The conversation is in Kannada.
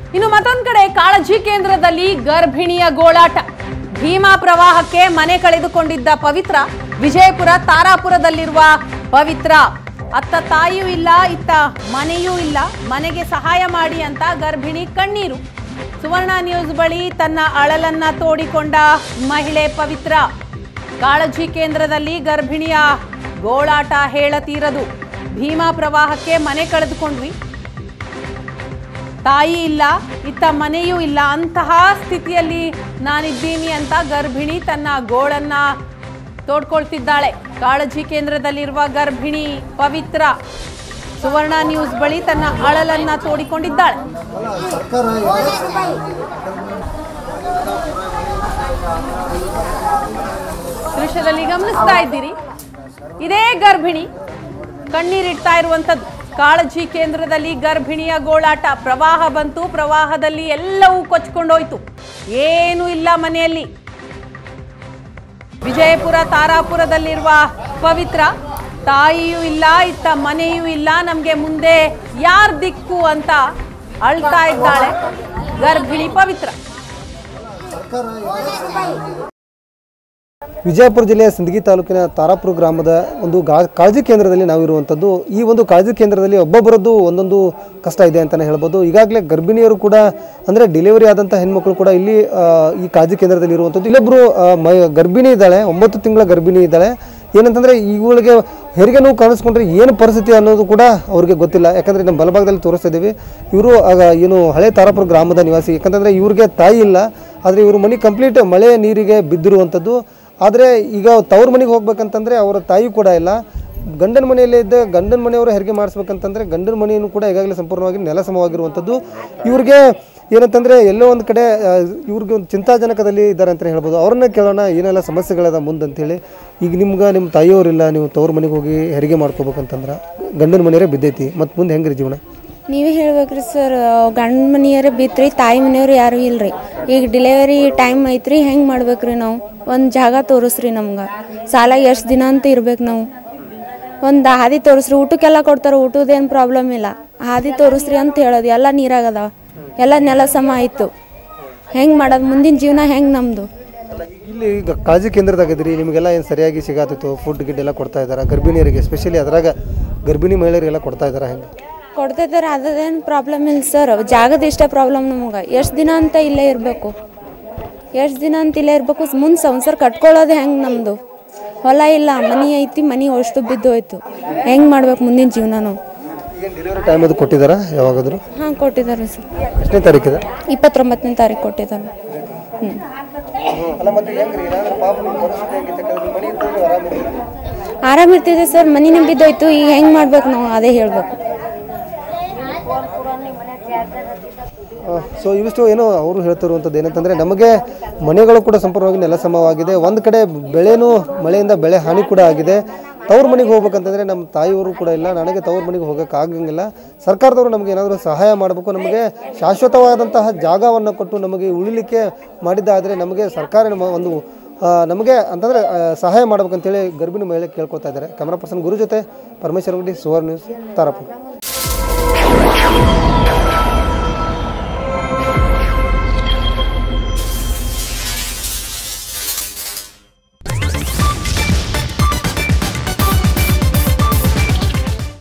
ಇನ್ನು ಮತ್ತೊಂದ್ ಕಡೆ ಕಾಳಜಿ ಕೇಂದ್ರದಲ್ಲಿ ಗರ್ಭಿಣಿಯ ಗೋಳಾಟ ಭೀಮಾ ಪ್ರವಾಹಕ್ಕೆ ಮನೆ ಕಳೆದುಕೊಂಡಿದ್ದ ಪವಿತ್ರ ವಿಜಯಪುರ ತಾರಾಪುರದಲ್ಲಿರುವ ಪವಿತ್ರ ಅತ್ತ ತಾಯಿಯೂ ಇಲ್ಲ ಇತ್ತ ಮನೆಯೂ ಇಲ್ಲ ಮನೆಗೆ ಸಹಾಯ ಮಾಡಿ ಅಂತ ಗರ್ಭಿಣಿ ಕಣ್ಣೀರು ಸುವರ್ಣ ನ್ಯೂಸ್ ಬಳಿ ತನ್ನ ಅಳಲನ್ನ ತೋಡಿಕೊಂಡ ಮಹಿಳೆ ಪವಿತ್ರ ಕಾಳಜಿ ಕೇಂದ್ರದಲ್ಲಿ ಗರ್ಭಿಣಿಯ ಗೋಳಾಟ ಹೇಳತೀರದು ಭೀಮಾ ಪ್ರವಾಹಕ್ಕೆ ಮನೆ ಕಳೆದುಕೊಂಡ್ವಿ ತಾಯಿ ಇಲ್ಲ ಇತ್ತ ಮನೆಯೂ ಇಲ್ಲ ಅಂತಹ ಸ್ಥಿತಿಯಲ್ಲಿ ನಾನಿದ್ದೀನಿ ಅಂತ ಗರ್ಭಿಣಿ ತನ್ನ ಗೋಳನ್ನ ತೋಡ್ಕೊಳ್ತಿದ್ದಾಳೆ ಕಾಳಜಿ ಕೇಂದ್ರದಲ್ಲಿರುವ ಗರ್ಭಿಣಿ ಪವಿತ್ರ ಸುವರ್ಣ ನ್ಯೂಸ್ ಬಳಿ ತನ್ನ ಅಳಲನ್ನ ತೋಡಿಕೊಂಡಿದ್ದಾಳೆ ದೃಶ್ಯದಲ್ಲಿ ಗಮನಿಸ್ತಾ ಇದ್ದೀರಿ ಇದೇ ಗರ್ಭಿಣಿ ಕಣ್ಣೀರಿಡ್ತಾ ಇರುವಂತದ್ದು ಕಾಳಜಿ ಕೇಂದ್ರದಲ್ಲಿ ಗರ್ಭಿಣಿಯ ಗೋಳಾಟ ಪ್ರವಾಹ ಬಂತು ಪ್ರವಾಹದಲ್ಲಿ ಎಲ್ಲವೂ ಕೊಚ್ಕೊಂಡೋಯ್ತು ಏನೂ ಇಲ್ಲ ಮನೆಯಲ್ಲಿ ವಿಜಯಪುರ ತಾರಾಪುರದಲ್ಲಿರುವ ಪವಿತ್ರ ತಾಯಿಯೂ ಇಲ್ಲ ಇತ್ತ ಮನೆಯೂ ಇಲ್ಲ ನಮ್ಗೆ ಮುಂದೆ ಯಾರ್ ದಿಕ್ಕು ಅಂತ ಅಳ್ತಾ ಇದ್ದಾಳೆ ಗರ್ಭಿಣಿ ಪವಿತ್ರ ವಿಜಯಪುರ ಜಿಲ್ಲೆಯ ಸಿಂದಗಿ ತಾಲೂಕಿನ ತಾರಾಪುರ ಗ್ರಾಮದ ಒಂದು ಗಾ- ಕಾಳಜಿ ಕೇಂದ್ರದಲ್ಲಿ ನಾವು ಇರುವಂಥದ್ದು ಈ ಒಂದು ಕಾಳಜಿ ಕೇಂದ್ರದಲ್ಲಿ ಒಬ್ಬೊಬ್ಬರದ್ದು ಒಂದೊಂದು ಕಷ್ಟ ಇದೆ ಅಂತಲೇ ಹೇಳ್ಬೋದು ಈಗಾಗಲೇ ಗರ್ಭಿಣಿಯರು ಕೂಡ ಅಂದರೆ ಡೆಲಿವರಿ ಆದಂಥ ಹೆಣ್ಮಕ್ಳು ಕೂಡ ಇಲ್ಲಿ ಆ, ಈ ಕಾಳಜಿ ಕೇಂದ್ರದಲ್ಲಿ ಇರುವಂಥದ್ದು ಇಲ್ಲೊಬ್ಬರು ಮ ಗರ್ಭಿಣಿ ಇದ್ದಾಳೆ ಒಂಬತ್ತು ತಿಂಗಳ ಗರ್ಭಿಣಿ ಇದ್ದಾಳೆ ಏನಂತಂದರೆ ಇವಳಿಗೆ ಹೆರಿಗೆ ನೋವು ಕಾಣಿಸ್ಕೊಂಡ್ರೆ ಏನು ಪರಿಸ್ಥಿತಿ ಅನ್ನೋದು ಕೂಡ ಅವ್ರಿಗೆ ಗೊತ್ತಿಲ್ಲ ಯಾಕಂದರೆ ನಮ್ಮ ಬಲಭಾಗದಲ್ಲಿ ತೋರಿಸ್ತಾ ಇದ್ದೀವಿ ಇವರು ಆಗ ಏನು ಹಳೆ ತಾರಾಪುರ ಗ್ರಾಮದ ನಿವಾಸಿ ಯಾಕಂತಂದರೆ ಇವ್ರಿಗೆ ತಾಯಿ ಇಲ್ಲ ಆದರೆ ಇವರು ಮನೆ ಕಂಪ್ಲೀಟ್ ಮಳೆ ನೀರಿಗೆ ಬಿದ್ದಿರುವಂಥದ್ದು ಆದರೆ ಈಗ ತವ್ರ ಮನೆಗೆ ಹೋಗ್ಬೇಕಂತಂದರೆ ಅವರ ತಾಯಿ ಕೂಡ ಇಲ್ಲ ಗಂಡನ ಮನೆಯಲ್ಲೇ ಇದ್ದ ಗಂಡನ ಮನೆಯವರು ಹೆರಿಗೆ ಮಾಡಿಸ್ಬೇಕಂತಂದರೆ ಗಂಡನ ಮನೆಯನ್ನು ಕೂಡ ಈಗಾಗಲೇ ಸಂಪೂರ್ಣವಾಗಿ ನೆಲಸಮವಾಗಿರುವಂಥದ್ದು ಇವ್ರಿಗೆ ಏನಂತಂದರೆ ಎಲ್ಲೋ ಒಂದು ಕಡೆ ಆ, ಇವ್ರಿಗೆ ಒಂದು ಚಿಂತಾಜನಕದಲ್ಲಿ ಇದ್ದಾರೆ ಅಂತಲೇ ಹೇಳ್ಬೋದು ಅವ್ರನ್ನ ಕೇಳೋಣ ಏನೆಲ್ಲ ಸಮಸ್ಯೆಗಳದ ಮುಂದೆ ಅಂತೇಳಿ ಈಗ ನಿಮ್ಗೆ ನಿಮ್ಮ ತಾಯಿಯವರಿಲ್ಲ ನೀವು ತವ್ರ ಮನೆಗೆ ಹೋಗಿ ಹೆರಿಗೆ ಮಾಡ್ಕೋಬೇಕಂತಂದ್ರೆ ಗಂಡನ ಮನೆಯವರೇ ಬಿದ್ದೈತಿ ಮತ್ತು ಮುಂದೆ ಹೆಂಗ್ರಿ ಜೀವನ ನೀವೇ ಹೇಳ್ಬೇಕ್ರಿ ಸರ್ ಗಂಡ ಮನೆಯವ್ರ ಬಿತ್ರಿ ತಾಯಿ ಮನೆಯವ್ರು ಯಾರು ಇಲ್ರಿ ಈಗ ಡಿಲಿವರಿ ಟೈಮ್ ಐತ್ರಿ ಹೆಂಗೆ ಮಾಡ್ಬೇಕ್ರಿ ನಾವು ಒಂದು ಜಾಗ ತೋರಿಸ್ರಿ ನಮ್ಗೆ ಸಾಲ ಎಷ್ಟು ದಿನ ಅಂತ ಇರ್ಬೇಕು ನಾವು ಒಂದು ಹಾದಿ ತೋರಿಸ್ರಿ ಊಟಕ್ಕೆಲ್ಲ ಕೊಡ್ತಾರೆ ಊಟದೇನು ಪ್ರಾಬ್ಲಮ್ ಇಲ್ಲ ಹಾದಿ ತೋರಿಸ್ರಿ ಅಂತ ಹೇಳೋದು ಎಲ್ಲ ನೀರಾಗದ ಎಲ್ಲ ನೆಲ ಸಮ ಆಯಿತು ಹೆಂಗೆ ಮಾಡೋದು ಮುಂದಿನ ಜೀವನ ಹೆಂಗೆ ನಮ್ಮದು ಇಲ್ಲಿ ಈಗ ಕಾಳಜಿ ಕೇಂದ್ರದಾಗ ಇದ್ರಿ ನಿಮಗೆಲ್ಲ ಏನು ಸರಿಯಾಗಿ ಸಿಗಾತಿತ್ತು ಫುಡ್ ಗಿಡ್ ಎಲ್ಲ ಕೊಡ್ತಾ ಇದ್ದಾರೆ ಗರ್ಭಿಣಿಯರಿಗೆ ಎಸ್ಪೆಷಲಿ ಅದ್ರಾಗ ಗರ್ಭಿಣಿ ಮಹಿಳೆಯರಿಗೆಲ್ಲ ಕೊಡ್ತಾ ಇದ್ದಾರೆ ಹೆಂಗೆ ಕೊಡ್ತಿದ್ದಾರೆ ಅದೇನು ಪ್ರಾಬ್ಲಮ್ ಇಲ್ಲ ಸರ್ ಜಾಗದ ಇಷ್ಟೇ ಪ್ರಾಬ್ಲಮ್ ನಮ್ಗೆ ಎಷ್ಟು ದಿನ ಅಂತ ಇಲ್ಲೇ ಇರಬೇಕು ಎಷ್ಟು ದಿನ ಅಂತ ಇಲ್ಲೇ ಇರಬೇಕು ಮುಂದೆ ಸಂಸಾರ ಕಟ್ಕೊಳ್ಳೋದು ಹೆಂಗೆ ನಮ್ಮದು ಹೊಲ ಇಲ್ಲ ಮನಿ ಐತಿ ಮನಿ ಅಷ್ಟು ಬಿದ್ದು ಹೋಯ್ತು ಹೆಂಗೆ ಮಾಡ್ಬೇಕು ಮುಂದಿನ ಜೀವನ ನಾವು ಈಗ ಡೆಲಿವರಿ ಟೈಮ್ ಅದು ಕೊಟ್ಟಿದ್ದಾರಾ ಯಾವಾಗಾದರೂ ಹಾಂ ಕೊಟ್ಟಿದ್ದಾರೆ ಸರ್ ಎಷ್ಟನೇ ತಾರೀಕಿದೆ ಇಪ್ಪತ್ತೊಂಬತ್ತನೇ ತಾರೀಕು ಕೊಟ್ಟಿದ್ದಾರೆ ಹ್ಞೂ ಅಲ್ಲ ಮತ್ತೆ ಹೆಂಗ್ರಿ ಏನಾದ್ರೂ ಪಾಪ ನಿಮ್ಮ ಪರಿಸ್ಥಿತಿ ಹೆಂಗಿತ್ತು ಯಾಕಂದ್ರೆ ನಿಮ್ಮ ಮನೆ ಇತ್ತು ಆರಾಮಿಲ್ಲ ಆರಾಮಿರ್ತಿದೆ ಸರ್ ಮನಿನೇ ಬಿದ್ದೋಯ್ತು ಈಗ ಹೆಂಗೆ ಮಾಡ್ಬೇಕು ನಾವು ಅದೇ ಹೇಳ್ಬೇಕು ಸೊ ಇವಿಷ್ಟು ಏನೋ ಅವರು ಹೇಳ್ತಿರುವಂಥದ್ದು ಏನಂತಂದರೆ ನಮಗೆ ಮನೆಗಳು ಕೂಡ ಸಂಪೂರ್ಣವಾಗಿ ನೆಲಸಮವಾಗಿದೆ ಒಂದು ಕಡೆ ಬೆಳೆನೂ ಮಳೆಯಿಂದ ಬೆಳೆ ಹಾನಿ ಕೂಡ ಆಗಿದೆ ತವ್ರ ಮನೆಗೆ ಹೋಗ್ಬೇಕಂತಂದರೆ ನಮ್ಮ ತಾಯಿಯವರು ಕೂಡ ಇಲ್ಲ ನನಗೆ ತವ್ರ ಮನೆಗೆ ಹೋಗೋಕೆ ಆಗಂಗಿಲ್ಲ ಸರ್ಕಾರದವರು ನಮಗೆ ಏನಾದರೂ ಸಹಾಯ ಮಾಡಬೇಕು ನಮಗೆ ಶಾಶ್ವತವಾದಂತಹ ಜಾಗವನ್ನು ಕೊಟ್ಟು ನಮಗೆ ಉಳಿಲಿಕ್ಕೆ ಮಾಡಿದ್ದಾದರೆ ನಮಗೆ ಸರ್ಕಾರ ನಮ್ಮ ಒಂದು ಆ, ನಮಗೆ ಅಂತಂದರೆ ಆ, ಸಹಾಯ ಮಾಡ್ಬೇಕಂತೇಳಿ ಗರ್ಭಿಣಿ ಮಹಿಳೆ ಕೇಳ್ಕೊತಾ ಇದ್ದಾರೆ ಕ್ಯಾಮ್ರಾ ಪರ್ಸನ್ ಗುರು ಜೊತೆ ಪರಮೇಶ್ವರ ಗುಡಿ ಸುವರ್ಣ ನ್ಯೂಸ್ ತಾರಾಪುರ